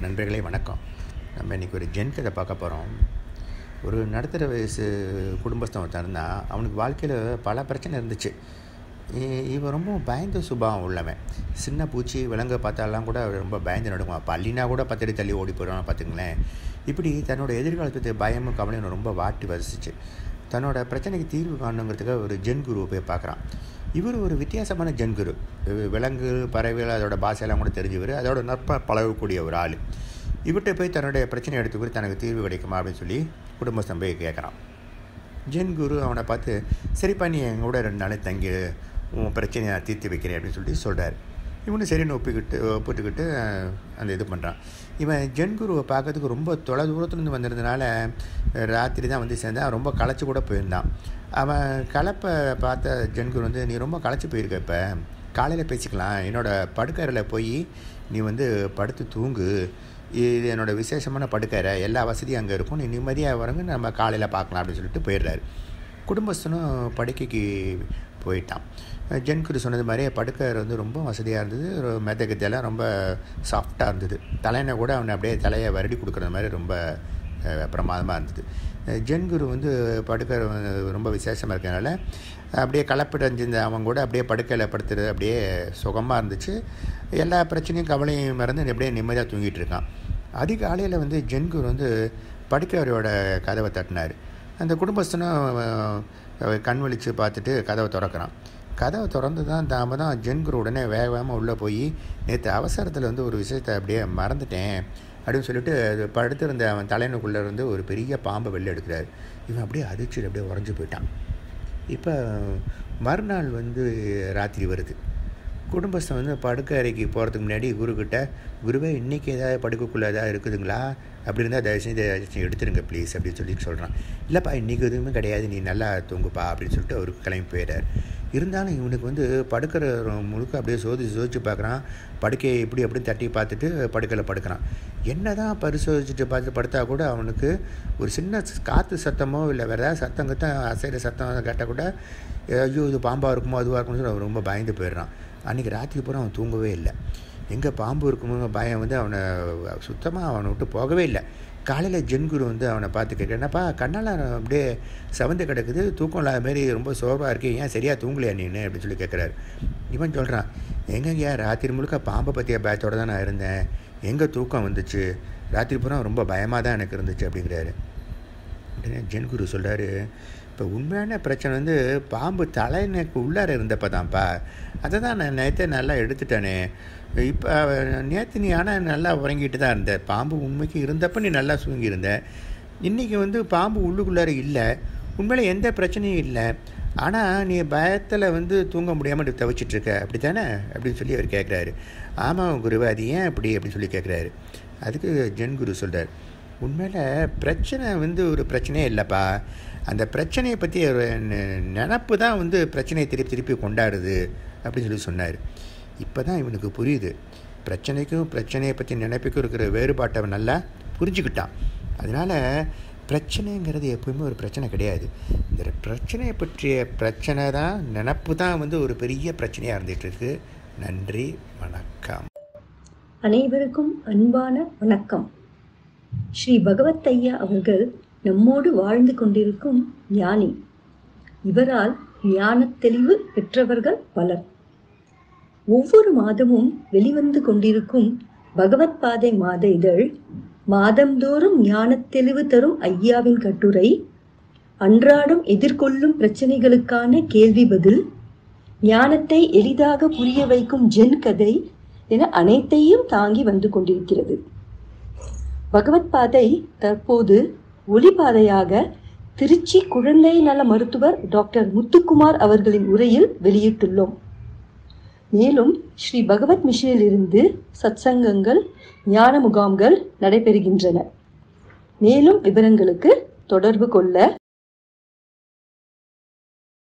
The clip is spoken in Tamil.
நண்பர்களே வணக்கம் நம்ம இன்றைக்கி ஒரு ஜென் கதை பார்க்க போகிறோம் ஒரு நடுத்தர வயசு குடும்பஸ்தன் ஒருத்தன் இருந்தான் அவனுக்கு வாழ்க்கையில் பல பிரச்சனை இருந்துச்சு இ- இவன் ரொம்ப பயந்த சுபாவம் உள்ளவன் சின்ன பூச்சி விலங்கு பார்த்தாலாம் கூட அவன் ரொம்ப பயந்து நடுவான் பள்ளினா கூட பத்தடி தள்ளி ஓடி போயிடுவான் பார்த்துங்களேன் இப்படி தன்னோட எதிர்காலத்து பயமும் கவலையும் ரொம்ப வாட்டி வசிச்சு தன்னோட பிரச்சனைக்கு தீர்வு காணுங்கிறதுக்காக ஒரு ஜென் குருவை போய் பார்க்குறான் இவர் ஒரு வித்தியாசமான ஜென் குரு வி- விலங்கு பறவைகள் அதோட பாஷையெல்லாம் கூட தெரிஞ்சவர் அதோட நட்ப பழகக்கூடிய ஒரு ஆள் இவர்கிட்ட போய் தன்னுடைய பிரச்சனையை எடுத்து கூறி தனக்கு தீர்வு கிடைக்குமா அப்படின்னு சொல்லி குடும்பஸ்தன் போய் கேட்குறான் ஜென் குரு அவனை பார்த்து சரிப்பா நீ எங்க கூட ரெண்டு நாள் தங்கி உன் பிரச்சனையை நான் தீர்த்து வைக்கிறேன் அப்படின்னு சொல்லிட்டு சொல்கிறார் இவனு சரின்னு ஒப்பிக்கிட்டு ஒப்பிட்டுக்கிட்டு அஹ், அந்த இது பண்ணுறான் இவன் ஜென் குருவை பார்க்கறதுக்கு ரொம்ப தொலை தூரத்துலேருந்து வந்திருந்தனால அஹ், ராத்திரி தான் வந்து சேர்ந்தான் ரொம்ப களைச்சி கூட போயிருந்தான் அவன் கலப்பை பார்த்த ஜென் குரு வந்து நீ ரொம்ப களைச்சி போயிருக்க இப்போ காலையில் பேசிக்கலாம் என்னோட படுக்கறையில் போய் நீ வந்து படுத்து தூங்கு இது என்னோட விசேஷமான படுக்கறை எல்லா வசதியும் அங்கே இருக்கும் நீ நிம்மதியாக வரங்க நம்ம காலையில் பார்க்கலாம் அப்படின்னு சொல்லிட்டு போயிடுறாரு குடும்பஸ்தனும் படுக்கைக்கு போயிட்டான் ஜென்குரு சொன்னது மாதிரியே படுக்கறை வந்து ரொம்ப வசதியாக இருந்தது ஒரு மெத்தகத்தையெல்லாம் ரொம்ப சாஃப்டாக இருந்தது தலையணை கூட அவனை அப்படியே தலையை வருடி கொடுக்குற மாதிரி ரொம்ப அஹ், பிரமாதமாக இருந்தது அஹ், ஜென்குரு வந்து படுக்கறை வந்து ரொம்ப விசேஷமாக இருக்கனால அப்படியே கலப்பிடஞ்சிருந்த அவன் கூட அப்படியே படுக்கையில் படுத்துறது அப்படியே சுகமாக இருந்துச்சு எல்லா பிரச்சனையும் கவலையும் மறந்து அப்படியே நிம்மதியாக தூங்கிட்டு இருக்கான் அதிகாலையில் வந்து ஜென்குரு வந்து படுக்கையறையோட கதவை தட்டினார் அந்த குடும்பஸ்தனும் அஹ், கண் விழிச்சு பார்த்துட்டு கதவை திறக்கிறான் கதவை திறந்து தான் தாம தான் ஜென்குரு உடனே வேக வேகமாக உள்ளே போய் நேற்று அவசரத்தில் வந்து ஒரு விஷயத்தை அப்படியே மறந்துட்டேன் அப்படின்னு சொல்லிட்டு அது படுத்திருந்த அவன் தலைனுக்குள்ளே இருந்து ஒரு பெரிய பாம்பை வெளில எடுக்கிறாரு இவன் அப்படியே அதிர்ச்சியில் அப்படியே உறைஞ்சு போயிட்டான் இப்போ மறுநாள் வந்து ராத்திரி வருது குடும்பஸ்தன் வந்து படுக்கை அறைக்கு போகிறதுக்கு முன்னாடி குருக்கிட்ட குருவே இன்றைக்கி ஏதாவது படுக்கைக்குள்ளே ஏதாவது இருக்குதுங்களா அப்படி இருந்தால் தயவு செஞ்சு ஏதாச்சும் எடுத்துருங்க ப்ளீஸ் அப்படின்னு சொல்லி சொல்கிறான் இல்லைப்பா இன்றைக்கி எதுவுமே கிடையாது நீ நல்லா தூங்குப்பா அப்படின்னு சொல்லிட்டு அவருக்கு கிளம்பி போயிடார் இருந்தாலும் இவனுக்கு வந்து படுக்கிற முழுக்க அப்படியே சோதிச்சு சோதிச்சு பார்க்குறான் படுக்கையை இப்படி அப்படி தட்டி பார்த்துட்டு படுக்கையில் படுக்கிறான் என்ன தான் பரிசோதிச்சுட்டு பார்த்து படுத்தா கூட அவனுக்கு ஒரு சின்ன காற்று சத்தமோ இல்லை வேறு ஏதாவது சத்தம் கத்தம் அசைகிற சத்தம் கேட்டால் கூட ஐயோ இது பாம்பாக இருக்குமோ அதுவாக இருக்கும்னு சொல்லி அவன் ரொம்ப பயந்து போயிடுறான் அன்றைக்கி ராத்திரி பூரா அவன் தூங்கவே இல்லை எங்கே பாம்பு இருக்குமோ பயம் வந்து அவனை சுத்தமாக அவனை விட்டு போகவே இல்லை காலையில் ஜென்குரு வந்து அவனை பார்த்து கேட்க என்னப்பா கண்ணால் அப்படியே செவந்து கிடக்குது தூக்கம் இல்லாத மாரி ரொம்ப சோர்வாக இருக்கு ஏன் சரியாக தூங்கலையா நீனு அப்படின்னு சொல்லி கேட்குறாரு இவன் சொல்கிறான் எங்கங்கய்யா ராத்திரி முழுக்க பாம்பை பற்றிய பேச்சோட தான் நான் இருந்தேன் எங்கே தூக்கம் வந்துச்சு ராத்திரி பூரா ரொம்ப பயமாக தான் எனக்கு இருந்துச்சு அப்படிங்கிறாரு உடனே ஜென்குரு சொல்கிறாரு இப்போ உண்மையான பிரச்சனை வந்து பாம்பு தலைநெக்கு உள்ளார இருந்தப்ப தான்ப்பா அதை தான் நான் நேற்றே நல்லா எடுத்துட்டேனே இப்போ நேற்று நீ ஆனால் நல்லா உறங்கிட்டு தான் இருந்த பாம்பு உண்மைக்கு இருந்தப்ப நீ நல்லா தூங்கியிருந்த இன்றைக்கி வந்து பாம்பு உள்ளுக்குள்ளார இல்லை உண்மையில எந்த பிரச்சனையும் இல்லை ஆனால் நீ பயத்தில் வந்து தூங்க முடியாமல் இப்படி தவிச்சிட்டு இருக்க அப்படி தானே அப்படின்னு சொல்லி அவர் கேட்குறாரு ஆமாம் குருவே அது ஏன் அப்படி அப்படின்னு சொல்லி கேட்குறாரு அதுக்கு ஜென் குரு சொல்கிறார் உண்மையில் பிரச்சனை வந்து ஒரு பிரச்சனையே இல்லைப்பா அந்த பிரச்சனையை பற்றி ஒரு நெ- நினப்பு தான் வந்து பிரச்சனையை திருப்பி திருப்பி கொண்டாடுது அப்படின்னு சொல்லி சொன்னார் இப்போ தான் இவனுக்கு புரியுது பிரச்சனைக்கும் பிரச்சனையை பற்றி நினைப்புக்கும் இருக்கிற வேறுபாட்டை அவன் நல்லா புரிஞ்சுக்கிட்டான் அதனால் பிரச்சனைங்கிறது எப்பவுமே ஒரு பிரச்சனை கிடையாது இந்த பிரச்சனையை பற்றிய பிரச்சனை தான் நினப்பு தான் வந்து ஒரு பெரிய பிரச்சனையாக இருந்துகிட்டு இருக்கு நன்றி வணக்கம் அனைவருக்கும் அன்பான வணக்கம் ஸ்ரீ பகவத் ஐயா அவர்கள் நம்மோடு வாழ்ந்து கொண்டிருக்கும் ஞானி இவரால் ஞானத் தெளிவு பெற்றவர்கள் பலர் ஒவ்வொரு மாதமும் வெளிவந்து கொண்டிருக்கும் பகவத் பாதை மாத இதழ் மாதந்தோறும் ஞானத் தெளிவு தரும் ஐயாவின் கட்டுரை அன்றாடம் எதிர்கொள்ளும் பிரச்சனைகளுக்கான கேள்வி பதில் ஞானத்தை எளிதாக புரிய வைக்கும் ஜென் கதை என அனைத்தையும் தாங்கி வந்து கொண்டிருக்கிறது பகவத் பாதை தற்போது ஒளிபாதையாக திருச்சி குழந்தை நல மருத்துவர் டாக்டர் முத்துக்குமார் அவர்களின் உரையில் வெளியிட்டுள்ளோம் மேலும் ஸ்ரீ பகவத் மிஷனிலிருந்து சத்சங்கங்கள் ஞான முகாம்கள் நடைபெறுகின்றன மேலும் விவரங்களுக்கு தொடர்பு கொள்ள